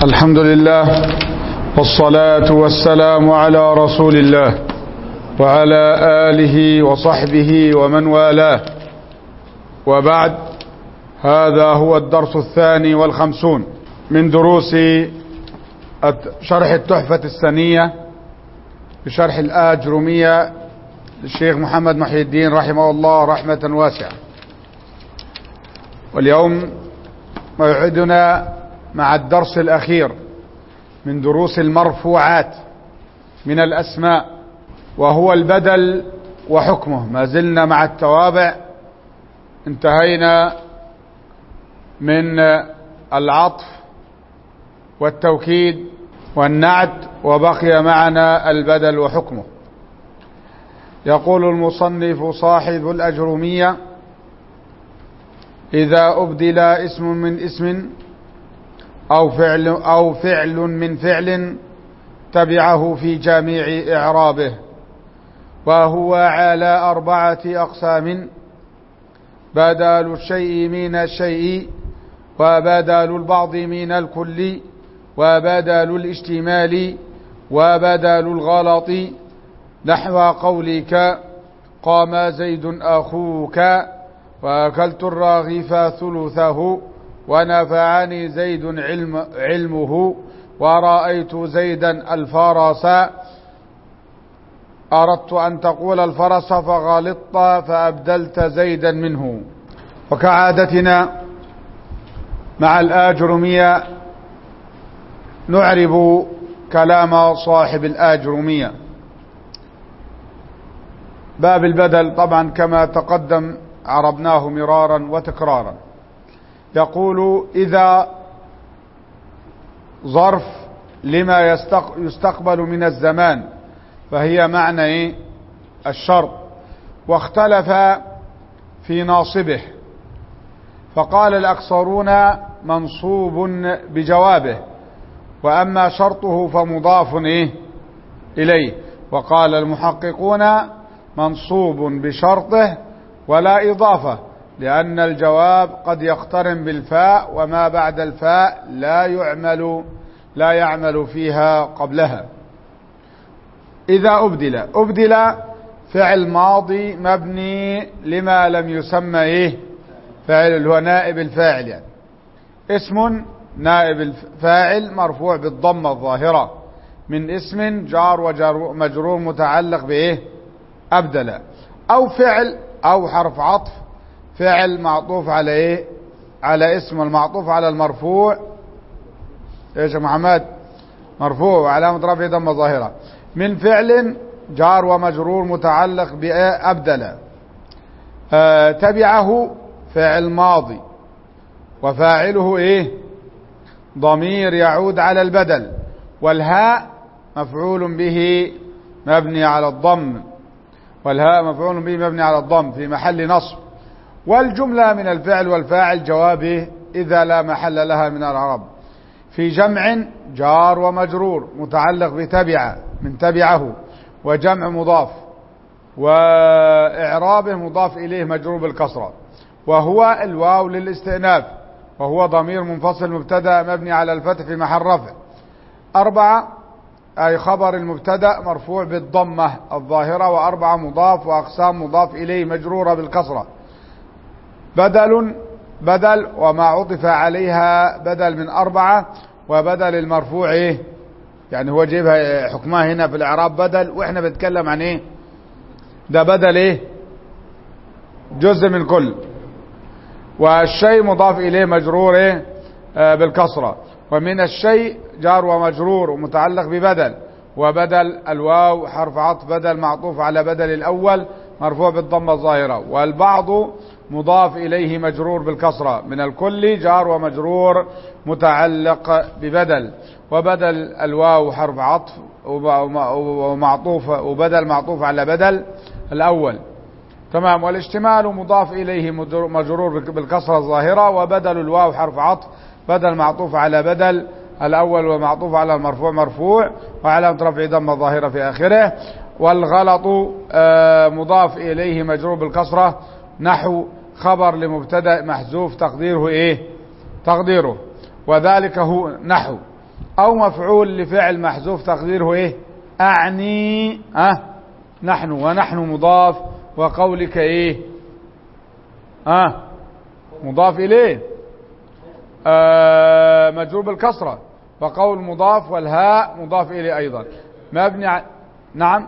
الحمد لله والصلاة والسلام على رسول الله وعلى آله وصحبه ومن والاه وبعد هذا هو الدرس الثاني والخمسون من دروس شرح التحفة السنية بشرح الآجرمية للشيخ محمد محي الدين رحمه الله رحمة واسعة واليوم موعدنا مع الدرس الأخير من دروس المرفوعات من الأسماء وهو البدل وحكمه ما زلنا مع التوابع انتهينا من العطف والتوكيد والنعت وبقي معنا البدل وحكمه يقول المصنف صاحب الأجرمية إذا أبدل اسم من اسم أو فعل, أو فعل من فعل تبعه في جميع إعرابه وهو على أربعة أقسام بدل الشيء من الشيء وبدل البعض من الكل وبدل الاشتمال وبدل الغلط نحو قولك قام زيد أخوك وأكلت الراغف ثلثه ونفعني زيد علم علمه ورأيت زيدا الفرس أردت أن تقول الفرس فغلطت فأبدلت زيدا منه وكعادتنا مع الآجرمية نعرب كلام صاحب الآجرمية باب البدل طبعا كما تقدم عربناه مرارا وتكرارا يقول إذا ظرف لما يستقبل من الزمان فهي معنى إيه؟ الشرط واختلف في ناصبه فقال الأكثرون منصوب بجوابه وأما شرطه فمضاف إيه؟ إليه وقال المحققون منصوب بشرطه ولا إضافة لأن الجواب قد يقترن بالفاء وما بعد الفاء لا يعمل لا يعمل فيها قبلها إذا أبدل أبدل فعل ماضي مبني لما لم يسمى إيه فاعل اللي هو نائب الفاعل يعني اسم نائب الفاعل مرفوع بالضمة الظاهرة من اسم جار ومجرور متعلق بإيه أبدل أو فعل أو حرف عطف فعل معطوف على إيه على اسم المعطوف على المرفوع ايش يا محمد مرفوع وعلامة رفعه ضمة ظاهرة من فعل جار ومجرور متعلق بأبدل آه تبعه فعل ماضي وفاعله ايه ضمير يعود على البدل والهاء مفعول به مبني على الضم والهاء مفعول به مبني على الضم في محل نصب والجملة من الفعل والفاعل جوابه إذا لا محل لها من العرب في جمع جار ومجرور متعلق بتبع من تبعه وجمع مضاف وإعرابه مضاف إليه مجرور بالكسرة وهو الواو للاستئناف وهو ضمير منفصل مبتدا مبني على الفتح في محل رفع أربعة أي خبر المبتدا مرفوع بالضمة الظاهرة وأربعة مضاف وأقسام مضاف إليه مجرورة بالكسرة بدل بدل وما عطف عليها بدل من أربعة وبدل المرفوع إيه يعني هو جيبها حكمها هنا في الإعراب بدل وإحنا بنتكلم عن إيه ده بدل إيه جزء من كل والشيء مضاف إليه مجرور إيه آه بالكسرة ومن الشيء جار ومجرور ومتعلق ببدل وبدل الواو حرف عطف بدل معطوف على بدل الأول مرفوع بالضمة الظاهرة والبعض مضاف إليه مجرور بالكسرة من الكل جار ومجرور متعلق ببدل وبدل الواو حرف عطف ومعطوف وبدل معطوف على بدل الأول تمام والاشتمال مضاف إليه مجرور بالكسرة الظاهرة وبدل الواو حرف عطف بدل معطوف على بدل الأول ومعطوف على المرفوع مرفوع وعلامة رفع ضمة ظاهرة في آخره والغلط مضاف إليه مجرور بالكسرة نحو خبر لمبتدا محذوف تقديره ايه تقديره وذلك هو نحو أو مفعول لفعل محذوف تقديره إيه أعني أه نحن ونحن مضاف وقولك إيه أه مضاف إليه آه مجرور بالكسرة وقول مضاف والهاء مضاف إليه أيضا مبني ع... نعم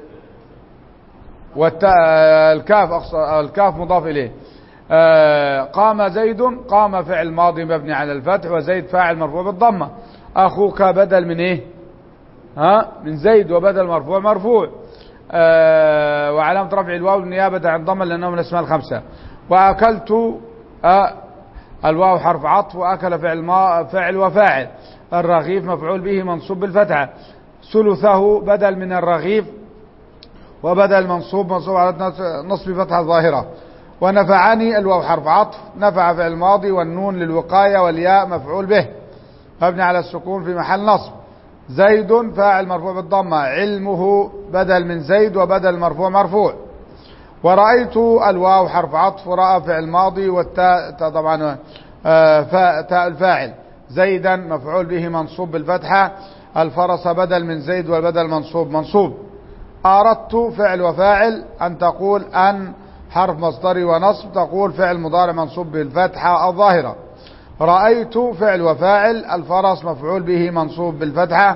والكاف الكاف مضاف إليه آه قام زيد قام فعل ماضي مبني على الفتح وزيد فاعل مرفوع بالضمة أخوك بدل من إيه ها من زيد وبدل مرفوع مرفوع آه وعلامة رفع الواو النيابة عن ضمة لأنه من الأسماء الخمسة وأكلت آه الواو حرف عطف وأكل فعل ما فعل وفاعل الرغيف مفعول به منصوب بالفتحة ثلثه بدل من الرغيف وبدل منصوب منصوب على نصب فتحة ظاهرة ونفعني الواو حرف عطف نفع فعل الماضي والنون للوقاية والياء مفعول به مبني على السكون في محل نصب زيد فاعل مرفوع بالضمة علمه بدل من زيد وبدل مرفوع مرفوع ورأيت الواو حرف عطف رأى فعل ماضي والتاء طبعا تاء الفاعل زيدا مفعول به منصوب بالفتحة الفرس بدل من زيد والبدل منصوب منصوب أردت فعل وفاعل أن تقول أن حرف مصدري ونصب تقول فعل مضارع منصوب بالفتحة الظاهرة رأيت فعل وفاعل الفرس مفعول به منصوب بالفتحة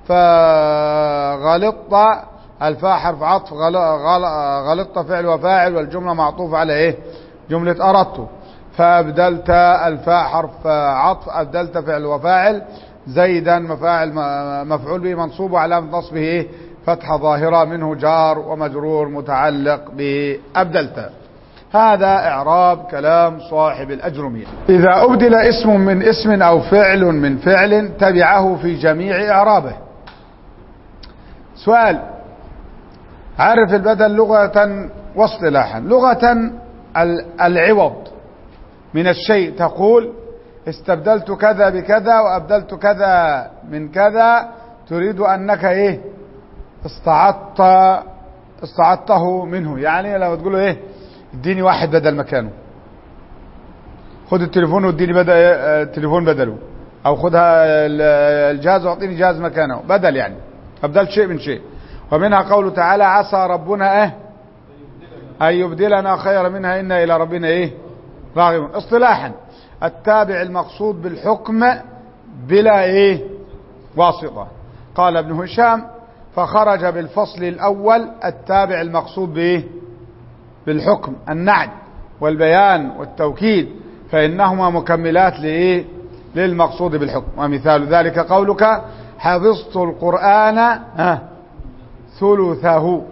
فغلطت الفاء حرف عطف غلطت فعل وفاعل والجملة معطوف على ايه جملة أردت فأبدلت الفاء حرف عطف أبدلت فعل وفاعل زيدا مفاعل مفعول به منصوب وعلامة نصبه ايه فتحة ظاهرة منه جار ومجرور متعلق بأبدلت هذا إعراب كلام صاحب الأجرمية إذا أبدل اسم من اسم أو فعل من فعل تبعه في جميع إعرابه سؤال عرف البدل لغة واصطلاحا لغة العوض من الشيء تقول استبدلت كذا بكذا وأبدلت كذا من كذا تريد أنك إيه استعدت استعدته منه يعني لما تقول له إيه اديني واحد بدل مكانه خد التليفون واديني بدل التليفون بدله او خدها الجهاز واعطيني جهاز مكانه بدل يعني ابدلت شيء من شيء ومنها قوله تعالى عسى ربنا ايه ان يبدلنا خيرا منها انا الى ربنا ايه راغبون اصطلاحا التابع المقصود بالحكم بلا ايه واسطة قال ابن هشام فخرج بالفصل الاول التابع المقصود بايه بالحكم النعد والبيان والتوكيد فإنهما مكملات لإيه للمقصود بالحكم ومثال ذلك قولك حفظت القرآن ها ثلثه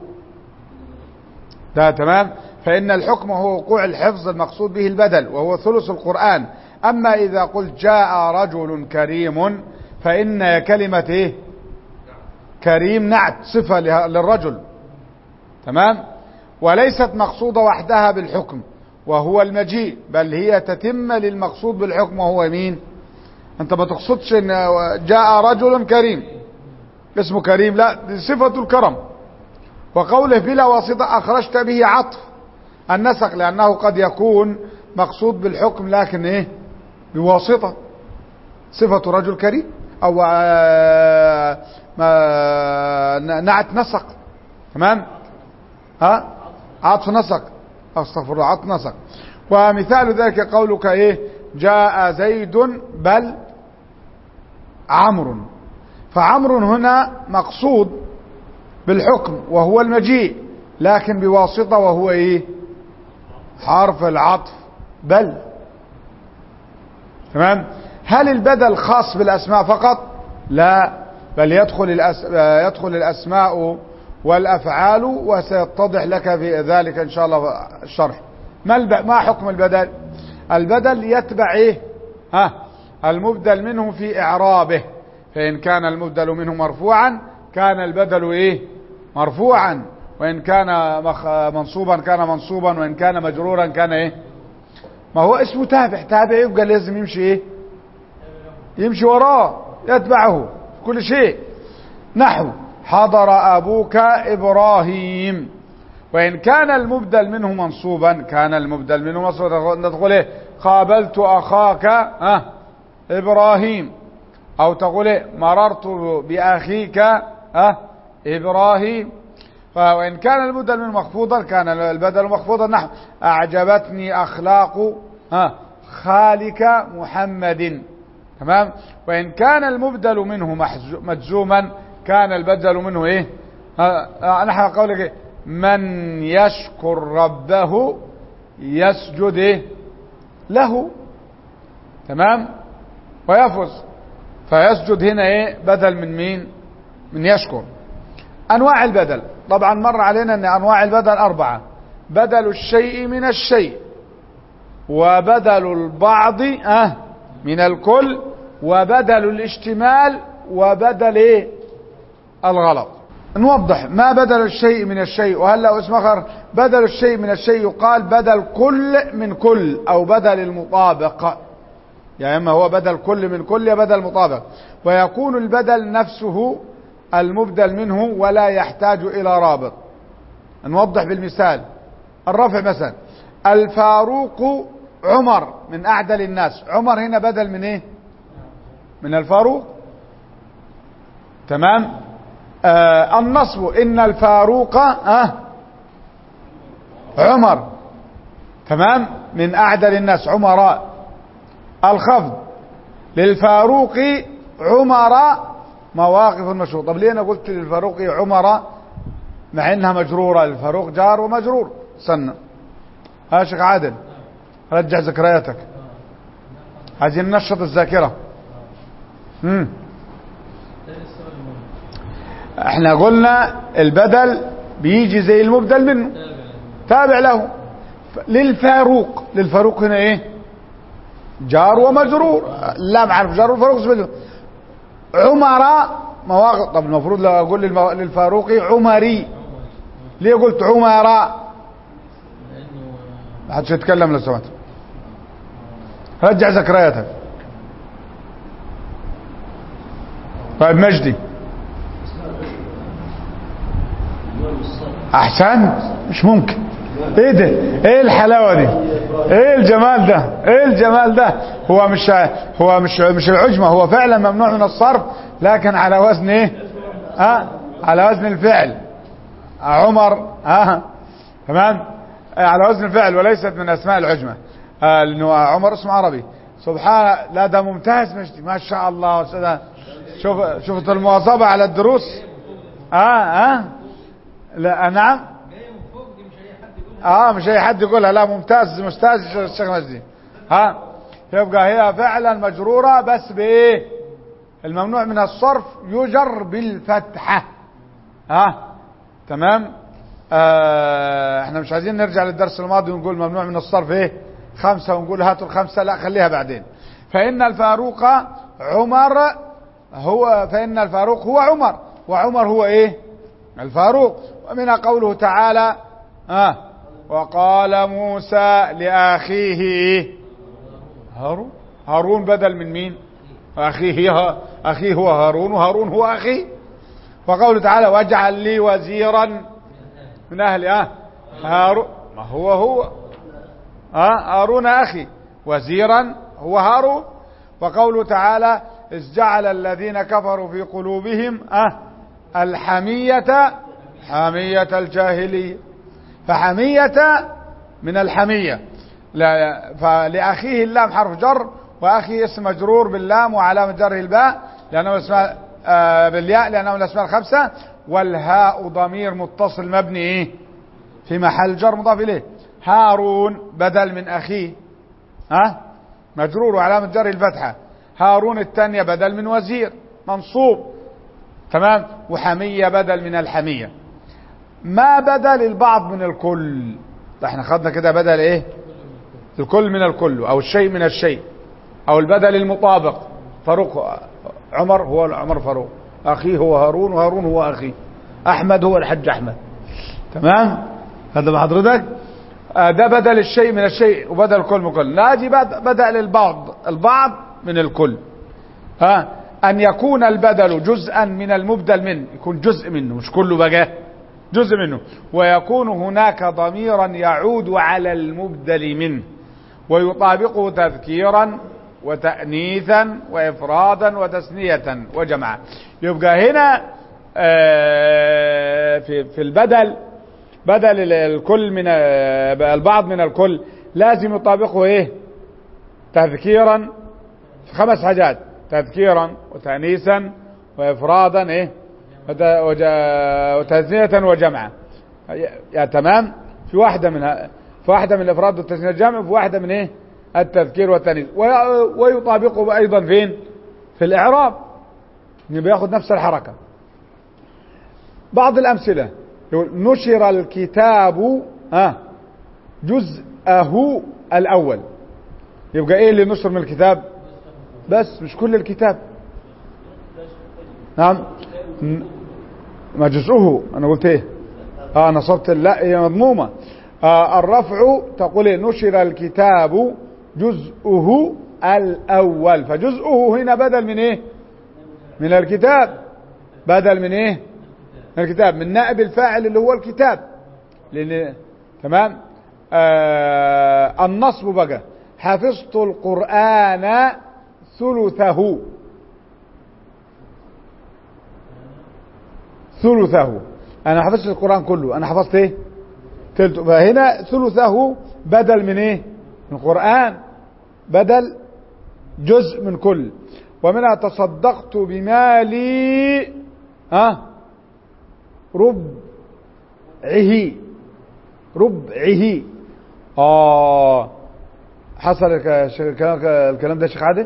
ده تمام فإن الحكم هو وقوع الحفظ المقصود به البدل وهو ثلث القرآن أما إذا قلت جاء رجل كريم فإن كلمة إيه كريم نعت صفة للرجل تمام وليست مقصودة وحدها بالحكم وهو المجيء بل هي تتم للمقصود بالحكم وهو مين انت ما تقصدش ان جاء رجل كريم اسمه كريم لا دي صفة الكرم وقوله بلا واسطة اخرجت به عطف النسق لانه قد يكون مقصود بالحكم لكن ايه بواسطة صفة رجل كريم او نعت نسق تمام ها عطف نسق استغفر الله عطف نسق ومثال ذلك قولك ايه جاء زيد بل عمرو فعمرو هنا مقصود بالحكم وهو المجيء لكن بواسطة وهو ايه حرف العطف بل تمام هل البدل خاص بالاسماء فقط لا بل يدخل الأس... يدخل الاسماء والافعال وسيتضح لك في ذلك ان شاء الله الشرح ما الب... ما حكم البدل البدل يتبع ايه ها المبدل منه في اعرابه فان كان المبدل منه مرفوعا كان البدل ايه مرفوعا وان كان مخ... منصوبا كان منصوبا وان كان مجرورا كان ايه ما هو اسمه تابع تابع يبقى لازم يمشي ايه يمشي وراه يتبعه كل شيء نحو حضر أبوك إبراهيم وإن كان المبدل منه منصوبا كان المبدل منه منصوبا ندخل إيه قابلت أخاك أه إبراهيم أو تقول إيه مررت بأخيك أه إبراهيم وإن كان البدل من مخفوضا كان البدل مخفوضا نحو أعجبتني أخلاق ها خالك محمد تمام وإن كان المبدل منه محزو- مجزوما كان البدل منه إيه ها نحو قولك إيه من يشكر ربه يسجد إيه له تمام ويفوز فيسجد هنا ايه بدل من مين من يشكر انواع البدل طبعا مر علينا ان انواع البدل اربعة بدل الشيء من الشيء وبدل البعض اه من الكل وبدل الاشتمال وبدل ايه الغلط نوضح ما بدل الشيء من الشيء وهل له اسم اخر بدل الشيء من الشيء يقال بدل كل من كل او بدل المطابق يا اما هو بدل كل من كل يا بدل مطابق ويكون البدل نفسه المبدل منه ولا يحتاج الى رابط نوضح بالمثال الرفع مثلا الفاروق عمر من اعدل الناس عمر هنا بدل من ايه من الفاروق تمام آه النصب ان الفاروق آه عمر تمام من اعدل الناس عمراء الخفض للفاروق عمر مواقف مشهور طب ليه انا قلت للفاروق عمر مع انها مجرورة الفاروق جار ومجرور استنى ها شيخ عادل رجع ذكرياتك عايزين ننشط الذاكرة امم احنا قلنا البدل بيجي زي المبدل منه تابع له للفاروق للفاروق هنا ايه جار ومجرور لا معرف جار وفاروق اسمه عمر مواقف طب المفروض لو اقول للم- للفاروقي عمري ليه قلت عمر ما حدش يتكلم لو سمحت رجع ذكرياتك طيب مجدي احسن مش ممكن ايه ده ايه الحلاوه دي ايه الجمال ده ايه الجمال ده هو مش هو مش مش العجمه هو فعلا ممنوع من الصرف لكن على وزن ايه ها على وزن الفعل عمر ها تمام على وزن الفعل وليست من اسماء العجمه آه، لانه عمر اسم عربي سبحان لا ده ممتاز مجدي ما شاء الله أستاذ. شوف شفت المواظبه على الدروس اه اه لا نعم اه مش اي حد يقولها لا ممتاز ممتاز الشيخ مجدي ها يبقى هي فعلا مجروره بس بايه الممنوع من الصرف يجر بالفتحه ها تمام آه احنا مش عايزين نرجع للدرس الماضي ونقول ممنوع من الصرف ايه خمسة ونقول هاتوا الخمسة لا خليها بعدين فإن الفاروق عمر هو فإن الفاروق هو عمر وعمر هو ايه الفاروق ومنها قوله تعالى آه وقال موسى لأخيه إيه؟ هارون هارون بدل من مين أخيه ها- أخيه هو هارون وهارون هو أخيه وقوله تعالى واجعل لي وزيرا من أهلي آه هارون ما هو هو آه هارون أخي وزيرا هو هارون وقوله تعالى إذ جعل الذين كفروا في قلوبهم آه الحمية حمية الجاهلية فحمية من الحمية لا فلأخيه اللام حرف جر وأخي اسم مجرور باللام وعلامة جره الباء لأنه اسماء آه بالياء لأنه من الأسماء الخمسة والهاء ضمير متصل مبني إيه في محل جر مضاف إليه هارون بدل من أخيه ها مجرور وعلامة جره الفتحة هارون الثانية بدل من وزير منصوب تمام وحمية بدل من الحمية ما بدل البعض من الكل ده احنا خدنا كده بدل ايه الكل من الكل او الشيء من الشيء او البدل المطابق فاروق عمر هو عمر فاروق اخيه هو هارون وهارون هو اخيه احمد هو الحج احمد تمام هذا مع حضرتك آه ده بدل الشيء من الشيء وبدل الكل من الكل ناجي بد- بدل البعض البعض من الكل ها أن يكون البدل جزءا من المبدل منه يكون جزء منه مش كله بقى جزء منه ويكون هناك ضميرا يعود على المبدل منه ويطابقه تذكيرا وتأنيثا وإفرادا وتثنية وجمعا يبقى هنا آه، في في البدل بدل ال- الكل من آه، البعض من الكل لازم يطابقه ايه تذكيرا في خمس حاجات تذكيرا وتأنيسا وإفرادا ايه وت- وج- وتثنية وجمعا يا يا تمام في واحدة منها في واحدة من الإفراد والتثنية والجمع وفي واحدة من ايه التذكير والتأنيث وي- ويطابقه أيضا فين في الإعراب إنه بياخد نفس الحركة بعض الأمثلة يقول نشر الكتاب ها جزءه الأول يبقى إيه اللي نشر من الكتاب بس مش كل الكتاب نعم ن- ما جزءه أنا قلت إيه آه نصبت لا هي مضمومة آه الرفع تقول إيه نشر الكتاب جزءه الأول فجزءه هنا بدل من إيه من الكتاب بدل من إيه من الكتاب من نائب الفاعل اللي هو الكتاب لأن تمام آه النصب بقى حفظت القرآن ثلثه ثلثه انا حفظت القرآن كله انا حفظت ايه تلت فهنا ثلثه بدل من ايه من القرآن بدل جزء من كل ومنها تصدقت بمالي ها ربعه ربعه اه حصل الك- ش- الكلام الكلام ده يا شيخ عادل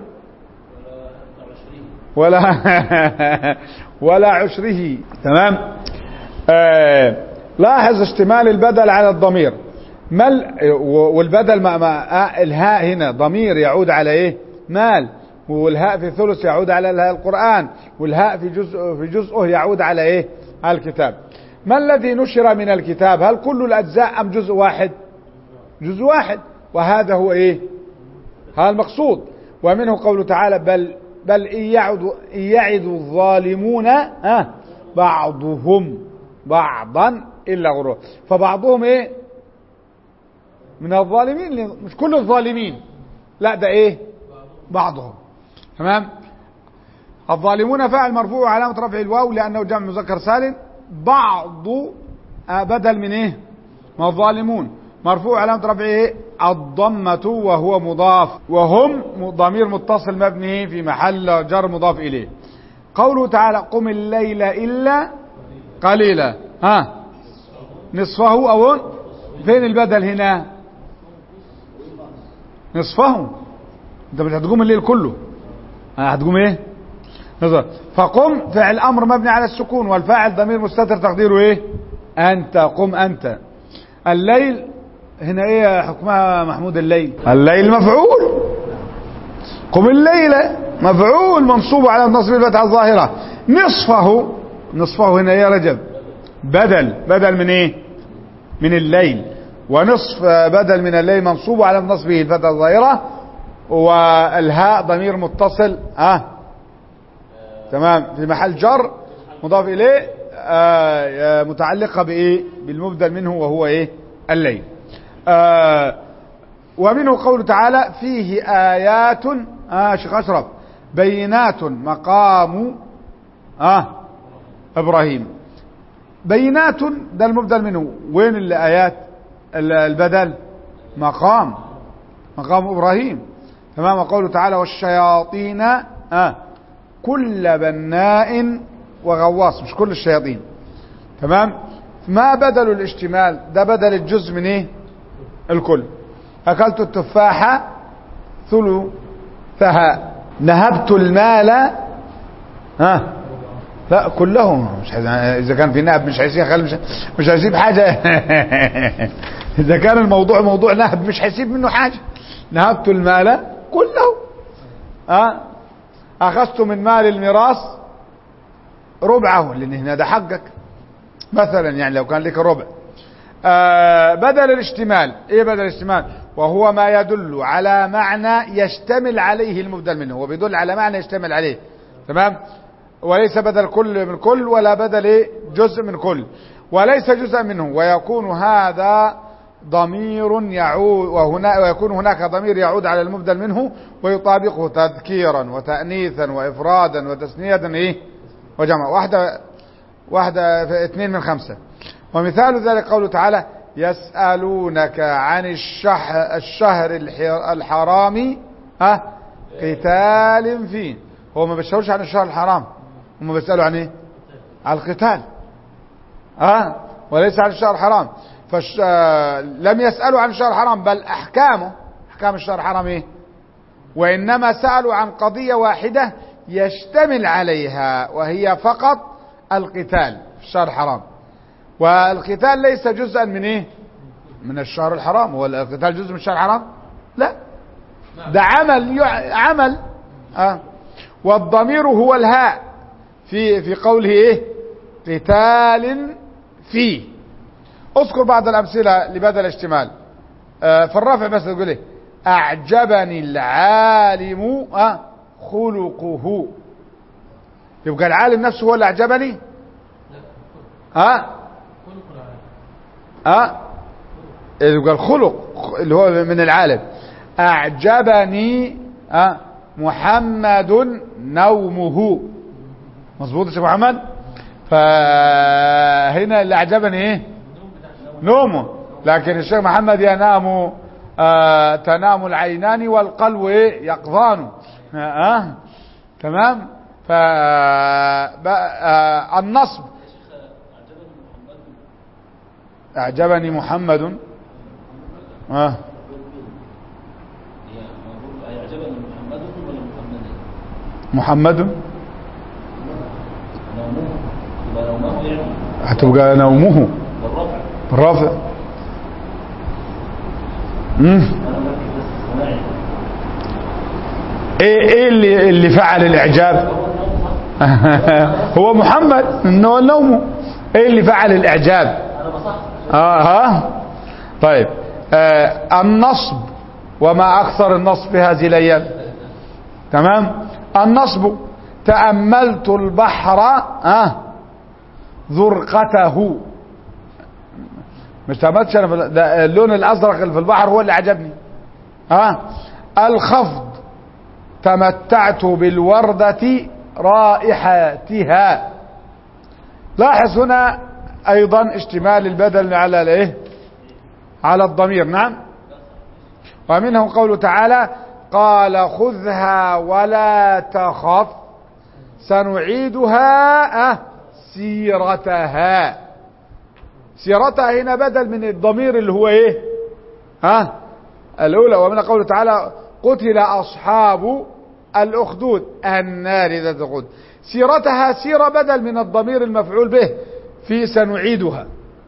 ولا ولا عشره تمام آه لاحظ اشتمال البدل على الضمير مال والبدل ما ما آه الهاء هنا ضمير يعود على ايه مال والهاء في ثلث يعود على الهاء القرآن والهاء في جزء في جزءه يعود على ايه على الكتاب ما الذي نشر من الكتاب هل كل الأجزاء أم جزء واحد جزء واحد وهذا هو ايه هذا المقصود ومنه قوله تعالى بل بل إن يعد إن يعد الظالمون ها بعضهم بعضا إلا غرور فبعضهم إيه من الظالمين مش كل الظالمين لا ده إيه بعضهم تمام الظالمون فاعل مرفوع علامة رفع الواو لأنه جمع مذكر سالم بعض آه بدل من إيه ما الظالمون مرفوع علامة رفعه إيه؟ الضمة وهو مضاف وهم ضمير متصل مبني في محل جر مضاف إليه قوله تعالى قم الليل إلا قليلا ها نصفه أو فين البدل هنا نصفه انت مش هتقوم الليل كله ها هتقوم ايه نظر فقم فعل امر مبني على السكون والفاعل ضمير مستتر تقديره ايه انت قم انت الليل هنا ايه حكمها محمود الليل الليل مفعول قم الليل مفعول منصوب على النصب الفتحة الظاهرة نصفه نصفه هنا يا رجب بدل بدل من ايه من الليل ونصف بدل من الليل منصوب على نصبه الفتحة الظاهرة والهاء ضمير متصل اه تمام في محل جر مضاف اليه آه متعلقة بايه بالمبدل منه وهو ايه الليل آه ومنه قوله تعالى فيه آيات آه شيخ أشرف بينات مقام آه إبراهيم بينات ده المبدل منه وين الآيات البدل مقام مقام إبراهيم تمام قوله تعالى والشياطين آه كل بناء وغواص مش كل الشياطين تمام ما بدل الاشتمال ده بدل الجزء من ايه الكل أكلت التفاحة ثلثها نهبت المال ها لا كلهم مش حيز... إذا كان في نهب مش هيسيب خلي مش مش هيسيب حاجة إذا كان الموضوع موضوع نهب مش هيسيب منه حاجة نهبت المال كله ها أخذت من مال الميراث ربعه لأن هنا ده حقك مثلا يعني لو كان لك ربع آه بدل الاشتمال ايه بدل الاشتمال وهو ما يدل على معنى يشتمل عليه المبدل منه هو بيدل على معنى يشتمل عليه تمام وليس بدل كل من كل ولا بدل ايه جزء من كل وليس جزء منه ويكون هذا ضمير يعود وهنا ويكون هناك ضمير يعود على المبدل منه ويطابقه تذكيرا وتأنيثا وإفرادا وتثنية إيه وجمع واحدة واحدة في اثنين من خمسة ومثال ذلك قوله تعالى يسألونك عن الشح الشهر الح- الحرام ها قتال فيه هو ما بيسألوش عن الشهر الحرام هم بيسألوا عن ايه عن القتال ها وليس عن الشهر الحرام فش... آه، لم يسألوا عن الشهر الحرام بل أحكامه أحكام الشهر الحرام إيه وإنما سألوا عن قضية واحدة يشتمل عليها وهي فقط القتال في الشهر الحرام والقتال ليس جزءا من إيه من الشهر الحرام هو القتال جزء من الشهر الحرام لا ده عمل يع... عمل آه. والضمير هو الهاء في في قوله ايه قتال فيه اذكر بعض الامثله لبدل الاشتمال آه في الرفع بس تقول ايه اعجبني العالم آه خلقه يبقى العالم نفسه هو اللي اعجبني ها ها يبقى الخلق اللي هو من العالم اعجبني آه محمد نومه مظبوط يا شيخ محمد فهنا اللي اعجبني ايه نومه لكن الشيخ محمد ينام آه تنام العينان والقلب ايه يقظان آه آه تمام ف آه النصب اعجبني محمد اه أيعجبني محمد ولا محمد؟ محمد نومه يبقى نومه يعني هتبقى نومه بالرفع بالرافع مم. أنا مركز بس الصناعي ايه ايه اللي اللي فعل الاعجاب هو النوم صح؟ هو محمد انه نومه ايه اللي فعل الاعجاب أنا بصحصح اه ها طيب آه النصب وما اكثر النصب في هذه الايام تمام النصب تأملت البحر آه ذرقته مش تأملتش انا في ال- ده اللون الازرق اللي في البحر هو اللي عجبني ها الخفض تمتعت بالوردة رائحتها لاحظ هنا ايضا اشتمال البدل على الايه على الضمير نعم ومنه قوله تعالى قال خذها ولا تخف سنعيدها أه سيرتها سيرتها هنا بدل من الضمير اللي هو ايه ها الاولى ومن قوله تعالى قتل اصحاب الاخدود النار ذات الوقود سيرتها سيرة بدل من الضمير المفعول به في سنعيدها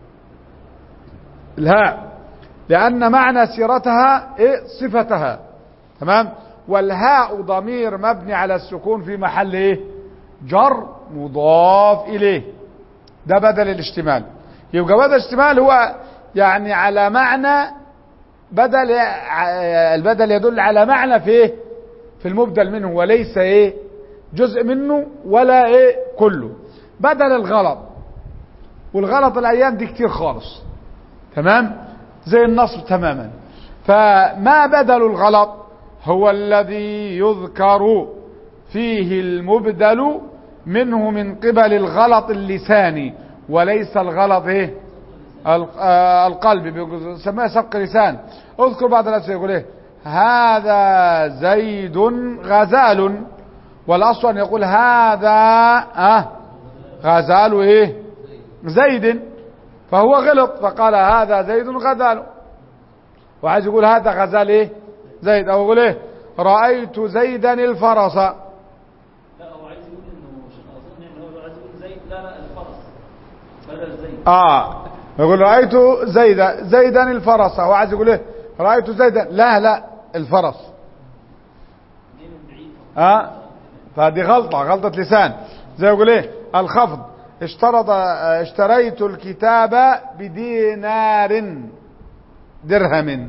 الهاء لأن معنى سيرتها إيه صفتها تمام والهاء ضمير مبني على السكون في محل إيه جر مضاف إليه ده بدل الاشتمال يبقى بدل الاشتمال هو يعني على معنى بدل البدل يدل على معنى في إيه في المبدل منه وليس ايه جزء منه ولا ايه كله بدل الغلط والغلط الايام دي كتير خالص تمام زي النصب تماما فما بدل الغلط هو الذي يذكر فيه المبدل منه من قبل الغلط اللساني وليس الغلط ايه ال- آه، القلب بيسميها سبق لسان اذكر بعض الأسئلة يقول ايه هذا زيد غزال والاصل ان يقول هذا اه غزال ايه زيد فهو غلط فقال هذا زيد غزال وعايز يقول هذا غزال ايه زيد او يقول ايه رأيت زيدا الفرس لا هو عايز يقول إنه شيخ أظن يعني هو عايز يقول زيد لا لا الفرس بدل زيد اه يقول رأيت زيدا زيدا الفرس هو عايز يقول ايه رأيت زيدا لا لا الفرس دي من بعيد ها فدي غلطة غلطة لسان زي يقول ايه الخفض اشترط اه، اشتريت الكتاب بدينار درهم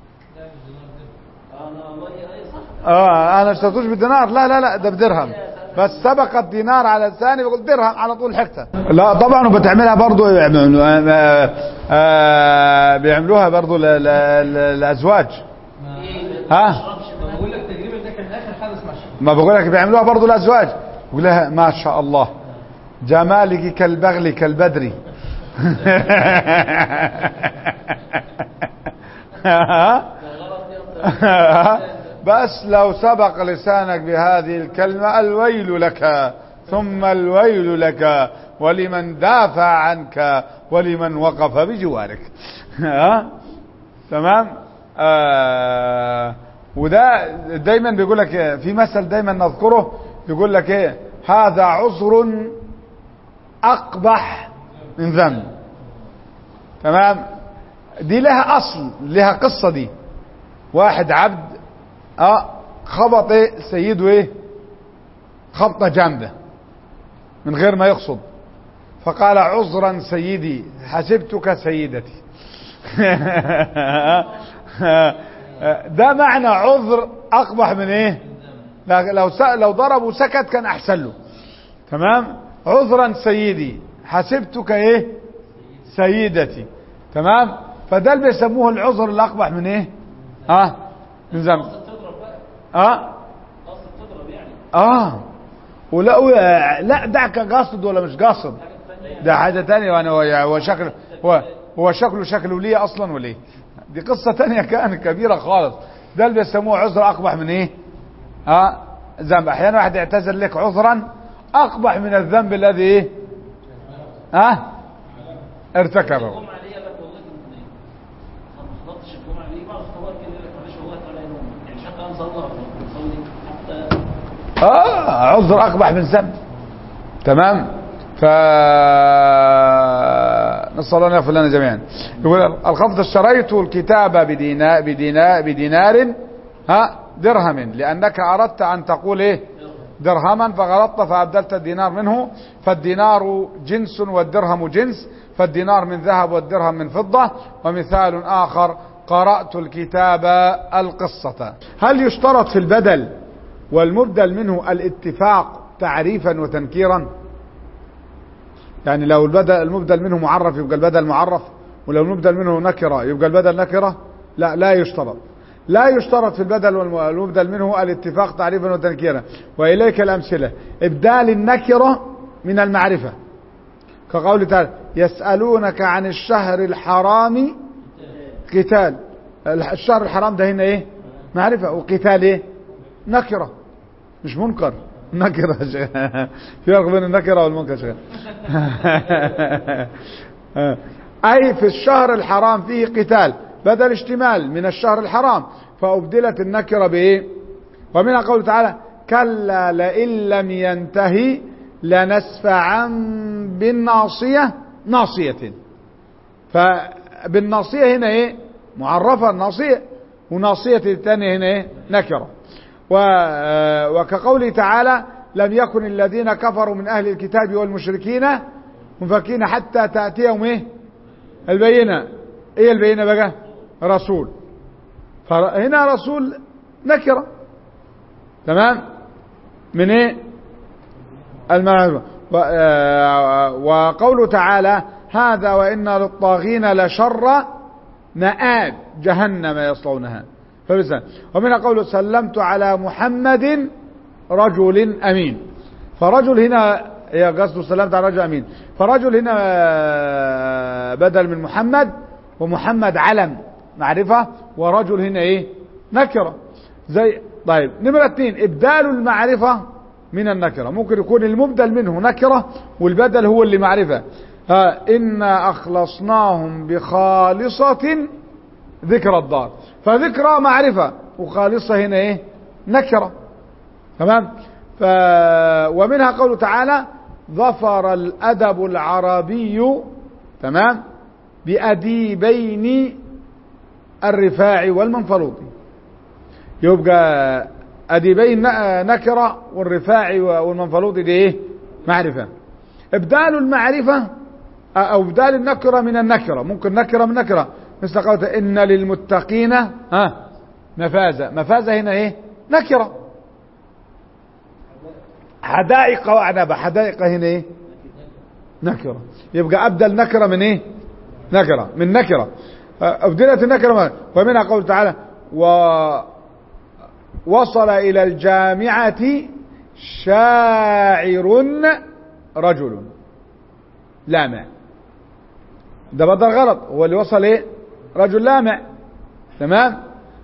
أنا والله أي صح اه انا اشتريتوش بدينار لا لا لا ده بدرهم يا ساتر بس سبق الدينار على الثاني بيقول درهم على طول حكتها لا طبعا وبتعملها برضو يعملوا- آه، آه، بيعملوها برضو ل- ل- ل- للازواج ها بقول لك تقريبا ده كان اخر حدث مع الشيخ ما بقول لك بيعملوها برضو للازواج بقول لها ما شاء الله جمالك كالبغل كالبدر بس لو سبق لسانك بهذه الكلمة الويل لك ثم الويل لك ولمن دافع عنك ولمن وقف بجوارك ها تمام آه وده دايما بيقول لك إيه؟ في مثل دايما نذكره يقول لك ايه هذا عذر اقبح من ذنب تمام دي لها اصل لها قصه دي واحد عبد اه خبط ايه سيده ايه خبطه جامده من غير ما يقصد فقال عذرا سيدي حسبتك سيدتي ده معنى عذر اقبح من ايه لا- لو س- لو ضرب وسكت كان احسن له تمام عذرا سيدي حسبتك ايه سيدتي تمام فده اللي بيسموه العذر الاقبح من ايه اه من ذنب قصد تضرب بقى اه قصد تضرب يعني اه ولا لا دعك قاصد ولا مش قاصد حاجة ثانية ده حاجة تانية وانا هو هو شكل هو هو شكله شكله ليه اصلا ولا ايه دي قصة تانية كانت كبيرة خالص ده اللي بيسموه عذر اقبح من ايه ها ذنب احيانا واحد يعتذر لك عذرا اقبح من الذنب الذي ايه ها ارتكبه الجمعة دي قال لك والله كنت نايم ما خلصتش الجمعة دي بعض الخوات كده يقول لك معلش والله طالع نوم يعني شغال نصلي نصلي حتى اه عذر اقبح من ذنب تمام ف نسال الله ان يغفر لنا جميعا يقول الخفض اشتريت الكتاب بدينا بدينا بدينار ها درهم لانك اردت ان تقول ايه درهما فغلطت فابدلت الدينار منه فالدينار جنس والدرهم جنس فالدينار من ذهب والدرهم من فضة ومثال آخر قرأت الكتاب القصة هل يشترط في البدل والمبدل منه الاتفاق تعريفا وتنكيرا يعني لو البدل المبدل منه معرف يبقى البدل معرف ولو المبدل منه نكرة يبقى البدل نكرة لا لا يشترط لا يشترط في البدل والمبدل منه الاتفاق تعريفا وتنكيرا وإليك الأمثلة إبدال النكرة من المعرفة كقوله تعالى يسألونك عن الشهر الحرام قتال الشهر الحرام ده هنا ايه معرفة وقتال ايه نكرة مش منكر نكرة في فرق بين النكرة والمنكر شغال أي في الشهر الحرام فيه قتال بدل اشتمال من الشهر الحرام فأبدلت النكرة بإيه ومنها قوله تعالى كلا لئن لم ينتهي لنسفعا بالناصية ناصية فبالناصية هنا ايه معرفة الناصية وناصية الثانية هنا ايه نكرة وكقوله تعالى لم يكن الذين كفروا من أهل الكتاب والمشركين منفكين حتى تأتيهم ايه البينة ايه البينة بقى رسول فهنا رسول نكرة تمام من ايه المعرفة وقوله تعالى هذا وإن للطاغين لشر مآب جهنم يصلونها فبسا ومن قوله سلمت على محمد رجل أمين فرجل هنا هي قصده سلمت على رجل أمين فرجل هنا بدل من محمد ومحمد علم معرفة ورجل هنا ايه نكرة زي طيب نمرة اثنين ابدال المعرفة من النكرة ممكن يكون المبدل منه نكرة والبدل هو اللي معرفة ها إنا أخلصناهم بخالصة ذكر الدار فذكرى معرفة وخالصة هنا إيه نكرة تمام ف... ومنها قوله تعالى ظفر الأدب العربي تمام بأديبين الرفاع والمنفلوط يبقى أديبين نكرة والرفاعي والمنفلوط دي ايه معرفة ابدال المعرفة او ابدال النكرة من النكرة ممكن نكرة من نكرة مثل قولة ان للمتقين ها مفازة مفازة هنا ايه نكرة حدائق وأعناب حدائق هنا إيه نكرة يبقى أبدل نكرة من إيه نكرة من نكرة آه، أبدلت النكرة من ومنها قول تعالى ووصل إلى الجامعة شاعر رجل لامع ده بدل غلط هو اللي وصل ايه رجل لامع تمام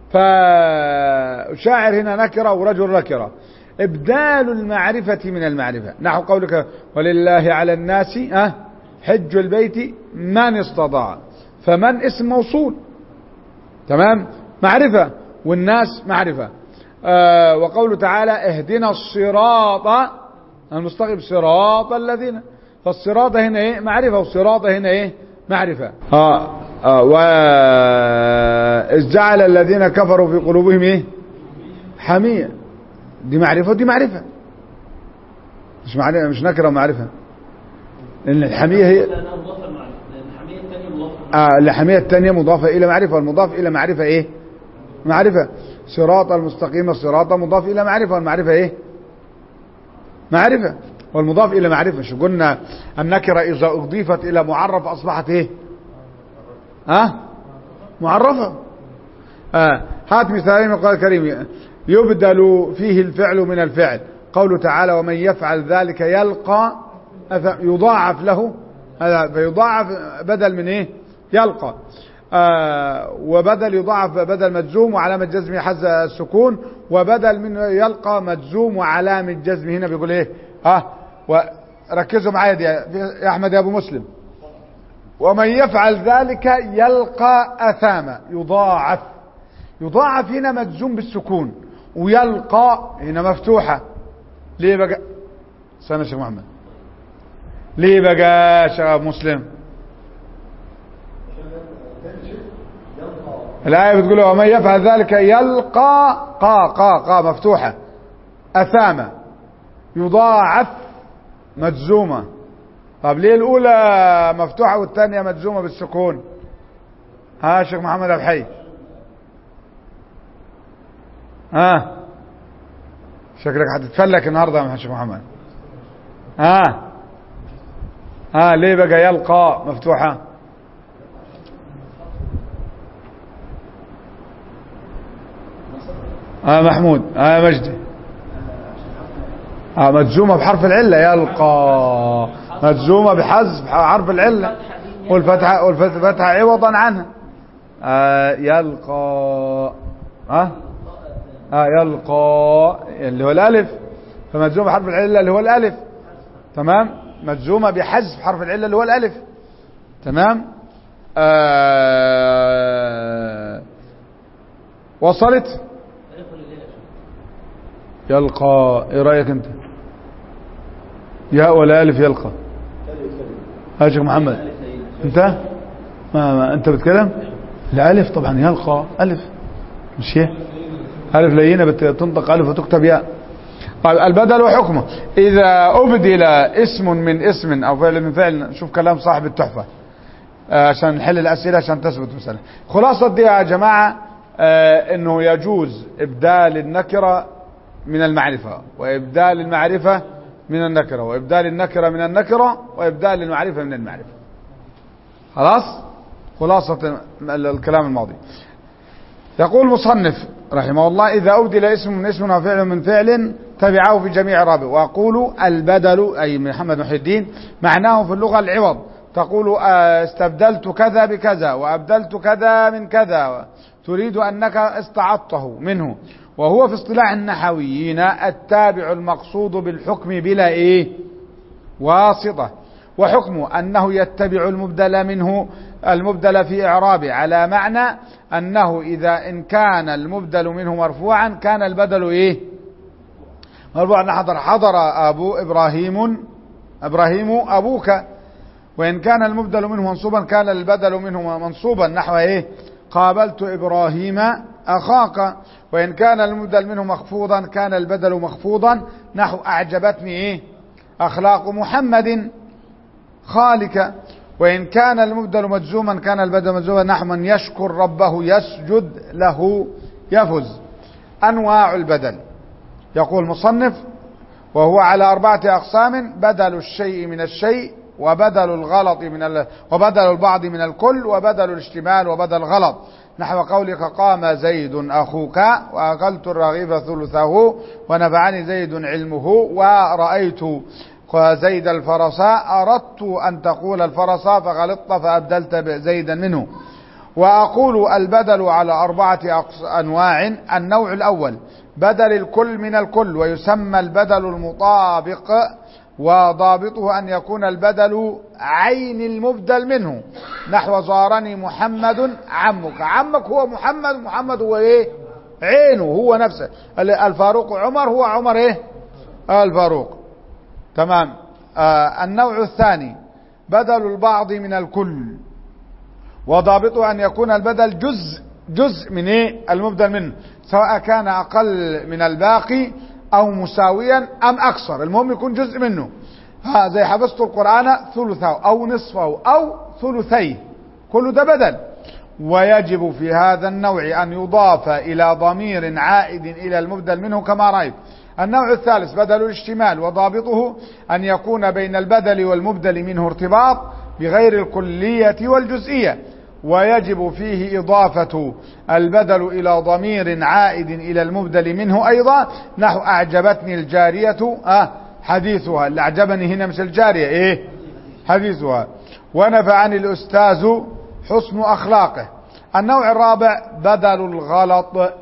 فشاعر هنا نكرة ورجل نكرة ابدال المعرفة من المعرفة نحو قولك ولله على الناس أه حج البيت من استطاع فمن اسم موصول تمام معرفة والناس معرفة آه وقوله تعالى اهدنا الصراط المستقيم صراط الذين فالصراط هنا ايه معرفة والصراط هنا ايه معرفة آه آه وإذ جعل الذين كفروا في قلوبهم ايه حمية دي معرفة ودي معرفة مش معرفة مش نكرة معرفة لأن الحمية هي لأنها مضافة المعرفة لأن الحمية الثانية مضافة آه الحمية الثانية مضافة إلى معرفة والمضاف إلى معرفة إيه معرفة صراط المستقيم الصراط مضاف إلى معرفة والمعرفة إيه معرفة والمضاف إلى معرفة شو قلنا النكرة إذا أضيفت إلى معرف أصبحت إيه ها أه؟ معرفة آه. هات مثالين من القرآن الكريم يبدل فيه الفعل من الفعل قوله تعالى ومن يفعل ذلك يلقى أث- يضاعف له هذا فيضاعف بدل من ايه يلقى آه وبدل يضاعف بدل مجزوم وعلامة جزمه حز السكون وبدل من يلقى مجزوم وعلامة جزم هنا بيقول ايه ها وركزوا معايا دي يا احمد يا ابو مسلم ومن يفعل ذلك يلقى اثاما يضاعف يضاعف هنا مجزوم بالسكون ويلقى هنا مفتوحة ليه بقى استنى يا شيخ محمد ليه بقى يا شيخ أبو مسلم الآية بتقول ومن يفعل ذلك يلقى قا قا قا مفتوحة أثامة يضاعف مجزومة طب ليه الأولى مفتوحة والثانية مجزومة بالسكون ها يا شيخ محمد الحي ها شكلك هتتفلك النهارده يا شيخ محمد ها ها ليه بقى يلقى مفتوحة ها محمود ها مجدي ها مجزومة بحرف العلة يلقى مجزومة بحذف حرف العلة والفتحة والفتحة عوضا عنها آه يلقى ها آه يلقى اللي هو الألف فمجزومة بحرف العلة اللي هو الألف تمام مجزومة بحذف حرف العلة اللي هو الألف تمام آه وصلت يلقى ايه رأيك انت ياء ولا ألف يلقى ها شيخ محمد انت ما, ما انت بتتكلم الألف طبعا يلقى ألف مش هي ألف لينة بتنطق ألف وتكتب ياء طيب البدل وحكمه إذا أبدل اسم من اسم أو فعل من فعل شوف كلام صاحب التحفة آه، عشان نحل الأسئلة عشان تثبت مسألة خلاصة دي يا جماعة آه، أنه يجوز إبدال النكرة من المعرفة وإبدال المعرفة من النكرة وإبدال النكرة من النكرة وإبدال المعرفة من المعرفة خلاص خلاصة الكلام الماضي يقول مصنف رحمه الله إذا أبدل اسم من اسم وفعل من فعل تبعه في جميع رابع وأقول البدل أي من محمد محي الدين معناه في اللغة العوض تقول آه، استبدلت كذا بكذا وأبدلت كذا من كذا تريد أنك استعطته منه وهو في اصطلاح النحويين التابع المقصود بالحكم بلا إيه واسطة وحكمه أنه يتبع المبدل منه المبدل في إعرابه على معنى أنه إذا إن كان المبدل منه مرفوعا كان البدل إيه مرفوعا حضر حضر أبو إبراهيم إبراهيم أبوك وإن كان المبدل منه منصوبا كان البدل منه منصوبا نحو إيه قابلت إبراهيم أخاك وإن كان المبدل منه مخفوضا كان البدل مخفوضا نحو أعجبتني إيه أخلاق محمد خالك وإن كان المبدل مجزوما كان البدل مجزوما نحو من يشكر ربه يسجد له يفز أنواع البدل يقول مصنف وهو على أربعة أقسام بدل الشيء من الشيء وبدل الغلط من ال... وبدل البعض من الكل وبدل الاشتمال وبدل الغلط نحو قولك قام زيد أخوك وأكلت الرغيف ثلثه ونفعني زيد علمه ورأيت زيد الفرس أردت أن تقول الفرس فغلطت فأبدلت زيدا منه وأقول البدل على أربعة أقص- أنواع النوع الأول بدل الكل من الكل ويسمى البدل المطابق وضابطه أن يكون البدل عين المبدل منه نحو زارني محمد عمك عمك هو محمد محمد هو ايه عينه هو نفسه ال- الفاروق عمر هو عمر ايه الفاروق تمام آه النوع الثاني بدل البعض من الكل وضابطه أن يكون البدل جزء جزء من إيه المبدل منه سواء كان أقل من الباقي أو مساويا أم أكثر المهم يكون جزء منه ها زي حفظت القرآن ثلثه أو نصفه أو ثلثيه كل ده بدل ويجب في هذا النوع أن يضاف إلى ضمير عائد إلى المبدل منه كما رأيت النوع الثالث بدل الاشتمال وضابطه أن يكون بين البدل والمبدل منه ارتباط بغير الكلية والجزئية ويجب فيه إضافة البدل إلى ضمير عائد إلى المبدل منه أيضا نحو أعجبتني الجارية آه حديثها اللي أعجبني هنا مش الجارية إيه حديثها ونفعني الأستاذ حسن أخلاقه النوع الرابع بدل الغلط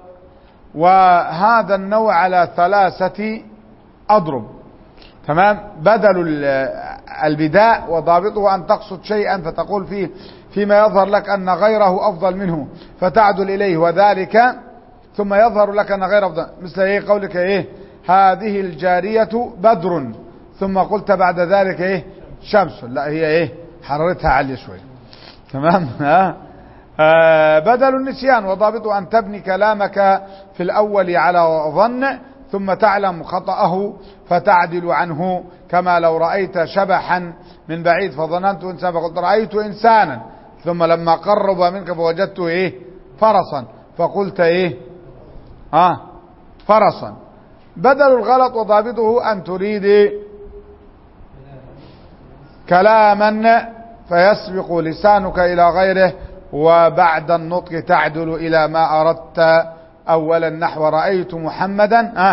وهذا النوع على ثلاثة أضرب تمام بدل ال- البداء وضابطه أن تقصد شيئا فتقول فيه فيما يظهر لك أن غيره أفضل منه فتعدل إليه وذلك ثم يظهر لك أن غير أفضل مثل إيه قولك إيه هذه الجارية بدر ثم قلت بعد ذلك إيه شمس لا هي إيه حرارتها عالية شوي تمام ها آه بدل النسيان وضابطه أن تبني كلامك في الأول على ظن ثم تعلم خطأه فتعدل عنه كما لو رأيت شبحا من بعيد فظننت إنسان فقلت رأيت إنسانا ثم لما قرب منك فوجدته إيه فرسا فقلت إيه آه فرسا بدل الغلط وضابطه أن تريد كلاما فيسبق لسانك إلى غيره وبعد النطق تعدل إلى ما أردت أولا نحو رأيت محمدا آه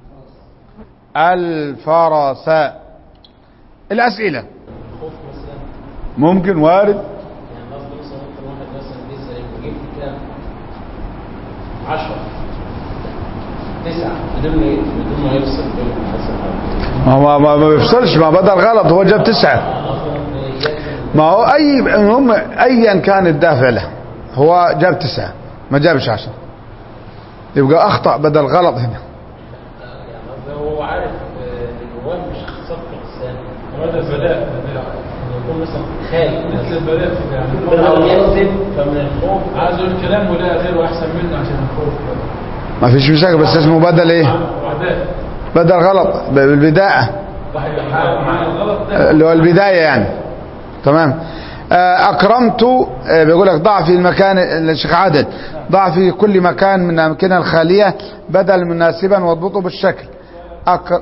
الفرس الأسئلة خوف مثلا ممكن وارد يعني قصدي مثلا ممكن واحد مثلا بيسأل انت جبت كام؟ 10 تسعة بدون ما بدون ما يفصل بين الحسن ما هو ما, ما بيفصلش ما بدل غلط هو جاب تسعة ما هو أي هم أيا كان الدافع له هو جاب تسعة ما جابش عشرة يبقى أخطأ بدل غلط هنا يعني هو عارف ان هو مش صفر لسان هذا البلاء يكون مثلا خايف مثل البلاء في يعني او يكذب فمن الخوف عايز يقول كلام ولا غيره احسن منه عشان الخوف ما فيش مشاكل بس اسمه بدل ايه وعداء بدل غلط بالبداية مع الغلط ده اللي هو البداية يعني تمام آه، أكرمت آه، بيقول لك ضع في المكان الشيخ عادل ضع في كل مكان من الأمكنة الخالية بدل مناسبا واضبطه بالشكل أك...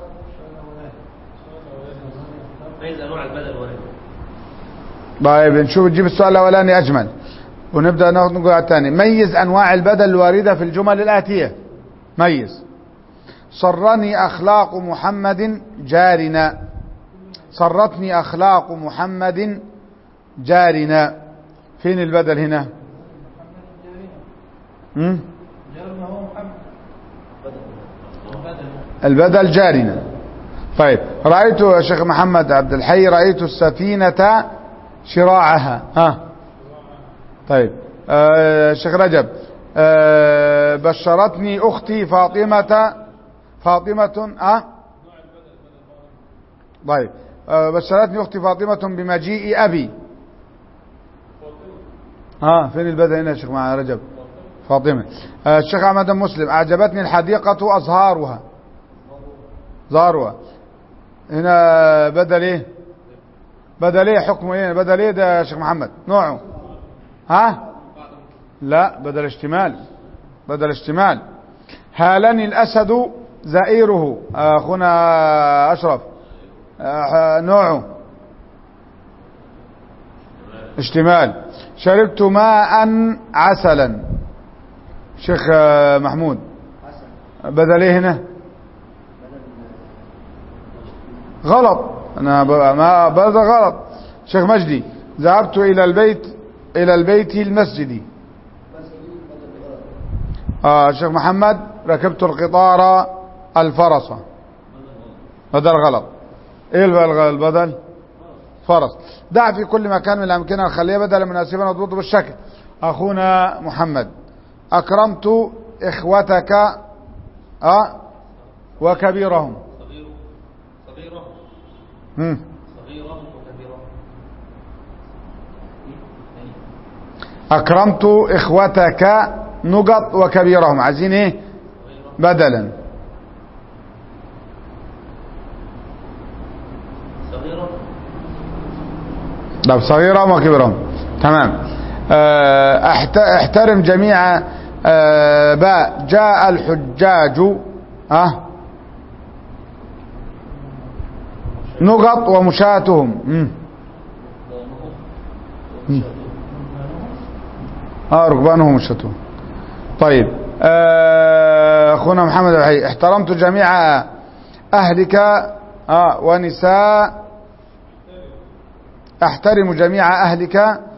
عايز انواع البدل وارد طيب نشوف نجيب السؤال الأولاني أجمل ونبدأ ناخد نقول على الثاني ميز أنواع البدل الواردة في الجمل الآتية ميز سرني أخلاق محمد جارنا سرتني أخلاق محمد جارنا فين البدل هنا مم؟ البدل جارنا طيب رأيت يا شيخ محمد عبد الحي رأيت السفينة شراعها ها طيب آه شيخ رجب آه بشرتني أختي فاطمة فاطمة ها طيب آه بشرتني أختي فاطمة بمجيء أبي ها فين البدل هنا يا شيخ مع رجب فاطمة آه الشيخ أحمد مسلم أعجبتني الحديقة أزهارها زهرها هنا بدل ايه بدل ايه حكمه ايه بدل ايه ده يا شيخ محمد نوعه ها لا بدل اشتمال بدل اشتمال هالني الاسد زئيره أخونا أشرف آه، نوعه اشتمال شربت ماء عسلا شيخ آه، محمود بدل ايه هنا غلط انا ب- ما بدل غلط شيخ مجدي ذهبت الى البيت الى البيت المسجدي آه شيخ محمد ركبت القطار الفرس بدل غلط ايه الب- البدل فرس دع في كل مكان من الامكنه الخليه بدلا مناسبا مضبوط بالشكل اخونا محمد اكرمت اخوتك اه وكبيرهم صغيره صغيره مم. صغيره وكبيره اكرمت اخوتك نقط وكبيرهم عايزين ايه بدلا صغيره طب صغيرهم وكبيرهم تمام آه، احت- احترم جميع آه، باء جاء الحجاج اه نقط ومشاتهم مم. مم. اه ركبانهم ومشاتهم طيب آه، اخونا محمد الحي احترمت جميع اهلك اه ونساء احترم جميع اهلك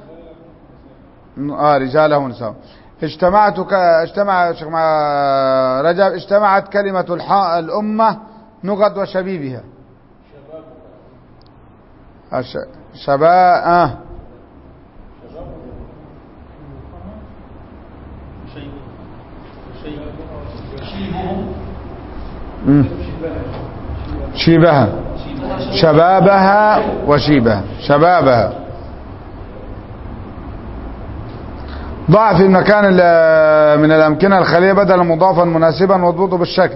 آه رجاله ونساء اجتمعت ك... اجتمع شيخ مع- رجب اجتمعت كلمة الح... الأمة نقد وشبيبها الش... شباب آه. شيء شيء شيبهم مم. شيبها شبابها وشيبها شبابها ضع في المكان ال- من الأمكنة الخالية بدلا مضافا مناسبا واضبطه بالشكل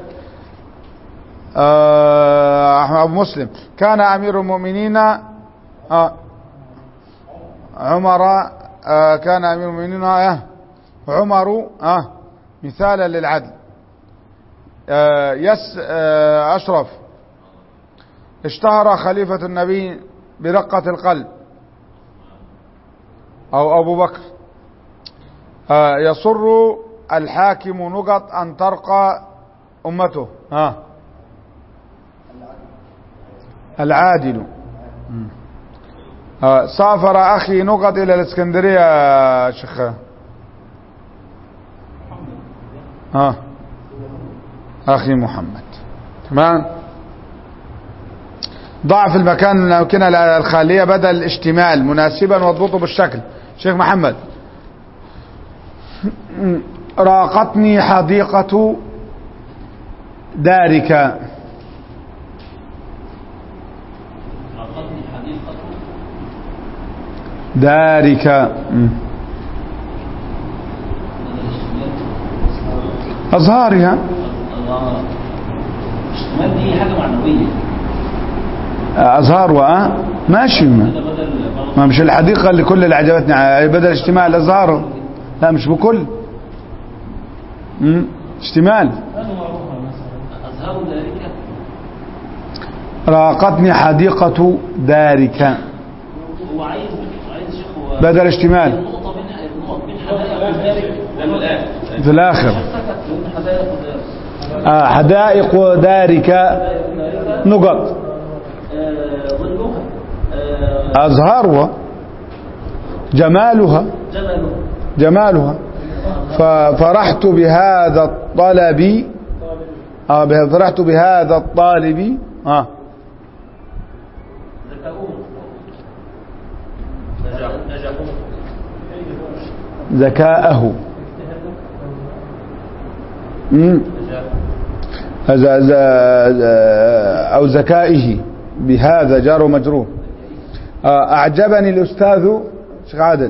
آه، أحمد أبو مسلم كان أمير المؤمنين آه، عمر آه، كان أمير المؤمنين آه، عمر آه، مثالا للعدل آه، يس آه، أشرف اشتهر خليفة النبي برقة القلب أو أبو بكر آه، يصر الحاكم نقط أن ترقى أمته ها العادل مم. آه، سافر أخي نقط إلى الإسكندرية يا شيخ ها أخي محمد تمام ضع في المكان الأمكنة الخالية بدل الاشتمال مناسبا واضبطه بالشكل شيخ محمد راقتني حديقة دارك أعطتني حديقة دارك مم. أزهارها اشتمال دي حاجة معنوية أزهار وأه ماشي ما. ده بدل ما مش الحديقة اللي كل اللي عجبتني ع- بدل اجتماع الأزهار لا مش بكل مم. اشتمال أزهار ذلك راقتني حديقة دارك هو عايز عايز شيخ هو بدل اشتمال النقطة بين النقط بين حدائق ذلك ده من الآن في الآخر سكت بين حدائق ذلك آه حدائق دارك نقط آه، ظلها آه، أزهارها جمالها جبل جمالها ففرحت بهذا الطلب آه به- فرحت بهذا الطالب آه ذكاؤهم نجاحهم ذكاءه مم. نجاح هذا- هذا- أو ذكائه بهذا جار ومجرور آه، أعجبني الأستاذ شيخ عادل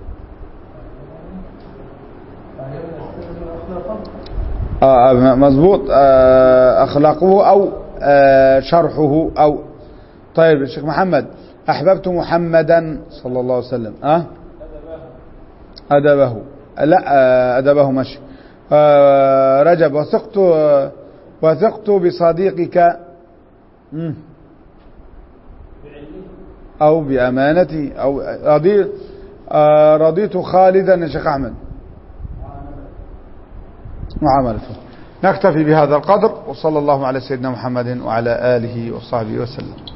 آه، آه، مظبوط آه، أخلاقه أو آه، شرحه أو طيب الشيخ محمد أحببت محمدا صلى الله عليه وسلم أه أدبه لا آه، أدبه ماشي آه، رجب وثقت آه، وثقت بصديقك مم. أو بأمانتي أو رضيت آه، رضيت خالدا يا شيخ أحمد معاملته نكتفي بهذا القدر وصلى الله على سيدنا محمد وعلى آله وصحبه وسلم